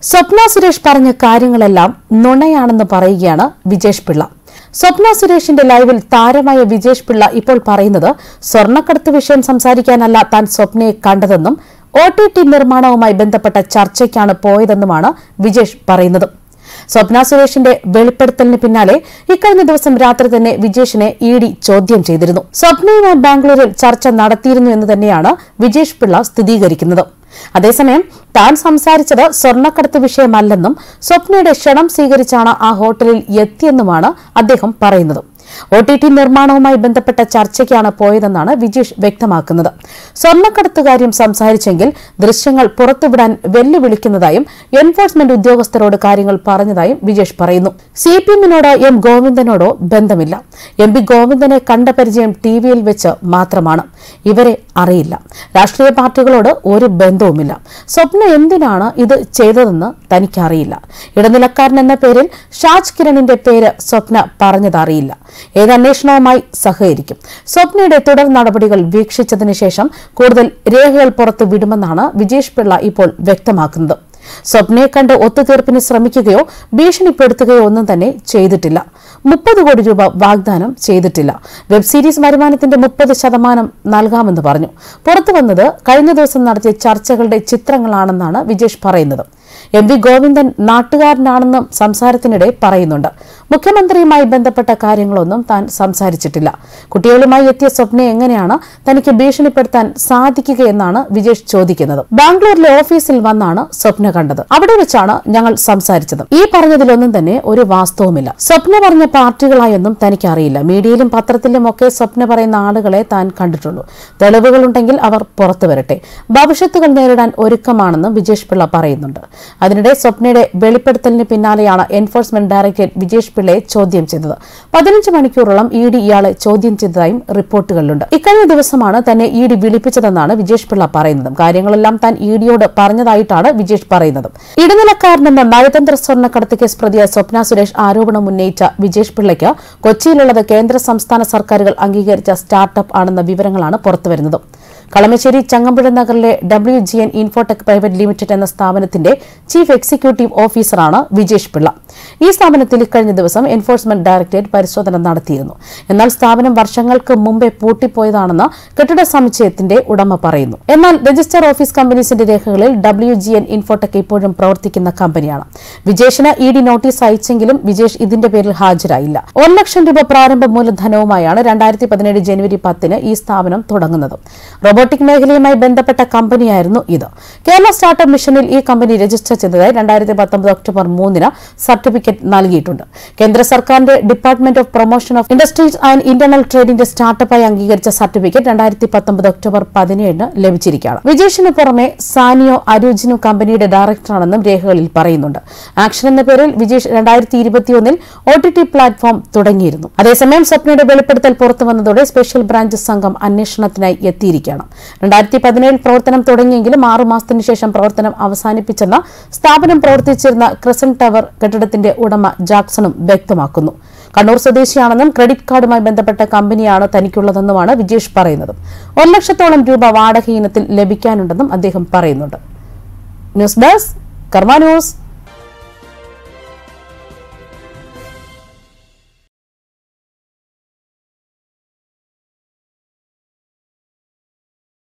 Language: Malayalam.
സ്വപ്ന സുരേഷ് പറഞ്ഞ കാര്യങ്ങളെല്ലാം നുണയാണെന്ന് പറയുകയാണ് വിജേഷ് പിള്ള സ്വപ്ന സുരേഷിന്റെ ലൈവിൽ താരമായ വിജേഷ് പിള്ള ഇപ്പോൾ പറയുന്നത് സ്വർണ്ണക്കടത്ത് വിഷയം സംസാരിക്കാനല്ല താൻ സ്വപ്നയെ കണ്ടതെന്നും ഒ ടി ടി നിർമ്മാണവുമായി ബന്ധപ്പെട്ട ചർച്ചയ്ക്കാണ് പോയതെന്നുമാണ് വിജേഷ് പറയുന്നത് സ്വപ്ന സുരേഷിന്റെ വെളിപ്പെടുത്തലിന് പിന്നാലെ ഇക്കഴിഞ്ഞ ദിവസം രാത്രി തന്നെ വിജേഷിനെ ഇ ഡി ചോദ്യം ചെയ്തിരുന്നു സ്വപ്നയുമായി ബാംഗ്ലൂരിൽ ചർച്ച നടത്തിയിരുന്നു എന്ന് തന്നെയാണ് വിജേഷ് പിള്ള സ്ഥിരീകരിക്കുന്നത് അതേസമയം താൻ സംസാരിച്ചത് സ്വർണ്ണക്കടത്ത് വിഷയമല്ലെന്നും സ്വപ്നയുടെ ക്ഷണം സ്വീകരിച്ചാണ് ആ ഹോട്ടലിൽ എത്തിയെന്നുമാണ് അദ്ദേഹം പറയുന്നത് ഒ ടി ടി നിർമ്മാണവുമായി ബന്ധപ്പെട്ട ചർച്ചയ്ക്കാണ് പോയതെന്നാണ് വിജേഷ് വ്യക്തമാക്കുന്നത് സ്വർണ്ണക്കടത്ത് കാര്യം സംസാരിച്ചെങ്കിൽ ദൃശ്യങ്ങൾ പുറത്തുവിടാൻ വെല്ലുവിളിക്കുന്നതായും എൻഫോഴ്സ്മെന്റ് ഉദ്യോഗസ്ഥരോട് കാര്യങ്ങൾ പറഞ്ഞതായും വിജേഷ് പറയുന്നു സി പി എമ്മിനോട് എം ഗോവിന്ദനോടോ ബന്ധമില്ല എം പി ഗോവിന്ദനെ കണ്ട പരിചയം ടി വിയിൽ വെച്ച് മാത്രമാണ് ഇവരെ അറിയില്ല രാഷ്ട്രീയ പാർട്ടികളോട് ഒരു ബന്ധവുമില്ല സ്വപ്ന എന്തിനാണ് ഇത് ചെയ്തതെന്ന് തനിക്കറിയില്ല ഇടനിലക്കാരൻ എന്ന പേരിൽ ഷാജ് കിരണിന്റെ പേര് സ്വപ്ന പറഞ്ഞതറിയില്ല ഏത് അന്വേഷണവുമായി സഹകരിക്കും സ്വപ്നയുടെ തുടർ നടപടികൾ വീക്ഷിച്ചതിന് ശേഷം കൂടുതൽ രേഖകൾ പുറത്തു വിടുമെന്നാണ് വിജേഷ് പിള്ള ഇപ്പോൾ വ്യക്തമാക്കുന്നത് സ്വപ്നയെ കണ്ട് ഒത്തുതീർപ്പിന് ശ്രമിക്കുകയോ ഭീഷണിപ്പെടുത്തുകയോ ഒന്നും തന്നെ ചെയ്തിട്ടില്ല മുപ്പത് കോടി രൂപ വാഗ്ദാനം ചെയ്തിട്ടില്ല വെബ് സീരീസ് വരുമാനത്തിന്റെ മുപ്പത് ശതമാനം നൽകാമെന്ന് പറഞ്ഞു പുറത്തു വന്നത് കഴിഞ്ഞ ദിവസം നടത്തിയ ചർച്ചകളുടെ ചിത്രങ്ങളാണെന്നാണ് വിജേഷ് പറയുന്നത് എം വി ഗോവിന്ദൻ നാട്ടുകാരനാണെന്നും സംസാരത്തിനിടെ പറയുന്നുണ്ട് മുഖ്യമന്ത്രിയുമായി ബന്ധപ്പെട്ട കാര്യങ്ങളൊന്നും താൻ സംസാരിച്ചിട്ടില്ല കുട്ടികളുമായി എത്തിയ സ്വപ്നയെ എങ്ങനെയാണ് തനിക്ക് ഭീഷണിപ്പെടുത്താൻ സാധിക്കുകയെന്നാണ് വിജേഷ് ചോദിക്കുന്നത് ബാംഗ്ലൂരിലെ ഓഫീസിൽ വന്നാണ് സ്വപ്ന കണ്ടത് അവിടെ വെച്ചാണ് ഞങ്ങൾ സംസാരിച്ചത് ഈ പറഞ്ഞതിലൊന്നും തന്നെ ഒരു വാസ്തവമില്ല സ്വപ്ന പറഞ്ഞ പാർട്ടികളായൊന്നും തനിക്കറിയില്ല മീഡിയയിലും പത്രത്തിലും ഒക്കെ സ്വപ്ന പറയുന്ന ആളുകളെ താൻ കണ്ടിട്ടുള്ളൂ തെളിവുകളുണ്ടെങ്കിൽ അവർ പുറത്തു വരട്ടെ ഭവിഷ്യത്തുകൾ നേരിടാൻ ഒരുക്കമാണെന്നും വിജേഷ് പിള്ള പറയുന്നുണ്ട് അതിനിടെ സ്വപ്നയുടെ വെളിപ്പെടുത്തലിന് പിന്നാലെയാണ് എൻഫോഴ്സ്മെന്റ് ഡയറക്ടറേറ്റ് വിജേഷ് പിള്ളയെ ചോദ്യം ചെയ്തത് പതിനഞ്ച് മണിക്കൂറോളം ഇ ഡി ഇയാളെ ചോദ്യം ചെയ്തതായും റിപ്പോർട്ടുകളിലുണ്ട് ഇക്കഴിഞ്ഞ ദിവസമാണ് തന്നെ ഇ ഡി വിളിപ്പിച്ചതെന്നാണ് വിജേഷ് പിള്ള പറയുന്നത് കാര്യങ്ങളെല്ലാം താൻ ഇ ഡിയോട് പറഞ്ഞതായിട്ടാണ് വിജേഷ് പറയുന്നത് ഇടനിലക്കാരനെന്ന നയതന്ത്ര സ്വർണ്ണക്കടത്ത് കേസ് പ്രതിയ സ്വപ്ന സുരേഷ് ആരോപണം ഉന്നയിച്ച വിജേഷ് പിള്ളയ്ക്ക് കൊച്ചിയിലുള്ളത് കേന്ദ്ര സംസ്ഥാന സർക്കാരുകൾ അംഗീകരിച്ച സ്റ്റാർട്ടപ്പ് ആണെന്ന വിവരങ്ങളാണ് പുറത്തുവരുന്നത് കളമശ്ശേരി ചങ്ങമ്പുഴ നഗറിലെ W G N Infotech private limited എന്ന സ്ഥാപനത്തിന്റെ ചീഫ് എക്സിക്യൂട്ടീവ് ഓഫീസറാണ് വിജേഷ് പിള്ള ഈ സ്ഥാപനത്തിൽ ഇക്കഴിഞ്ഞ ദിവസം എൻഫോഴ്സ്മെന്റ് ഡയറക്ടറേറ്റ് പരിശോധന നടത്തിയിരുന്നു എന്നാൽ സ്ഥാപനം വർഷങ്ങൾക്ക് മുമ്പേ പൂട്ടിപ്പോയതാണെന്ന് കെട്ടിട സമുച്ചയത്തിന്റെ ഉടമ പറയുന്നു എന്നാൽ രജിസ്റ്റർ ഓഫീസ് കമ്പനീസിന്റെ രേഖകളിൽ ഡബ്ല്യു ജി എൻ ഇൻഫോടെക് ഇപ്പോഴും പ്രവർത്തിക്കുന്ന കമ്പനിയാണ് വിജേഷിന് ഇ ഡി നോട്ടീസ് അയച്ചെങ്കിലും വിജേഷ് ഇതിന്റെ പേരിൽ ഹാജരായില്ല ഒരു ലക്ഷം രൂപ പ്രാരംഭ മൂലധനവുമായാണ് രണ്ടായിരത്തി പതിനേഴ് ജനുവരി പത്തിന് ഈ സ്ഥാപനം തുടങ്ങുന്നത് റോബോട്ടിക് മേഖലയുമായി ബന്ധപ്പെട്ട കമ്പനിയായിരുന്നു ഇത് കേരള സ്റ്റാർട്ടപ്പ് മിഷനിൽ ഈ കമ്പനി രജിസ്റ്റർ ചെയ്തതായി രണ്ടായിരത്തി പത്തൊമ്പത് ഒക്ടോബർ മൂന്നിന് സർട്ടിഫിക്കറ്റ് നൽകിയിട്ടുണ്ട് കേന്ദ്ര സർക്കാരിന്റെ department of promotion of industries and internal ട്രേഡിന്റെ സ്റ്റാർട്ടപ്പായി അംഗീകരിച്ച സർട്ടിഫിക്കറ്റ് രണ്ടായിരത്തി പത്തൊമ്പത് ഒക്ടോബർ പതിനേഴിന് ലഭിച്ചിരിക്കുകയാണ് വിജേഷിന് പുറമെ സാനിയോ അരൂജിനു കമ്പനിയുടെ ഡയറക്ടറാണെന്നും രേഖകളിൽ പറയുന്നുണ്ട് ആക്ഷൻ എന്ന പേരിൽ വിജേഷ് രണ്ടായിരത്തി ഇരുപത്തിയൊന്നിൽ ഒ ടി ടി പ്ലാറ്റ്ഫോം തുടങ്ങിയിരുന്നു അതേസമയം സ്വപ്നയുടെ വെളിപ്പെടുത്തൽ പുറത്തു വന്നതോടെ സ്പെഷ്യൽ ബ്രാഞ്ച് സംഘം അന്വേഷണത്തിനായി എത്തിയിരിക്കുകയാണ് രണ്ടായിരത്തി പതിനേഴിൽ പ്രവർത്തനം തുടങ്ങിയെങ്കിലും ആറു മാസത്തിനു ശേഷം പ്രവർത്തനം അവസാനിപ്പിച്ചെന്ന സ്ഥാപനം പ്രവർത്തിച്ചിരുന്ന ക്രിസൻ ടവർ കെട്ടിടത്തിന്റെ ഉടമ ജാക്സണും വ്യക്തമാക്കുന്നു കണ്ണൂർ സ്വദേശിയാണെന്നും ക്രെഡിറ്റ് കാർഡുമായി ബന്ധപ്പെട്ട കമ്പനിയാണ് തനിക്കുള്ളതെന്നുമാണ് വിജേഷ് പറയുന്നത് ഒരു ലക്ഷത്തോളം രൂപ വാടക ഇനത്തിൽ ലഭിക്കാനുണ്ടെന്നും അദ്ദേഹം പറയുന്നുണ്ട് ന്യൂസ് ഡെസ്ക് കർമ്മ ന്യൂസ്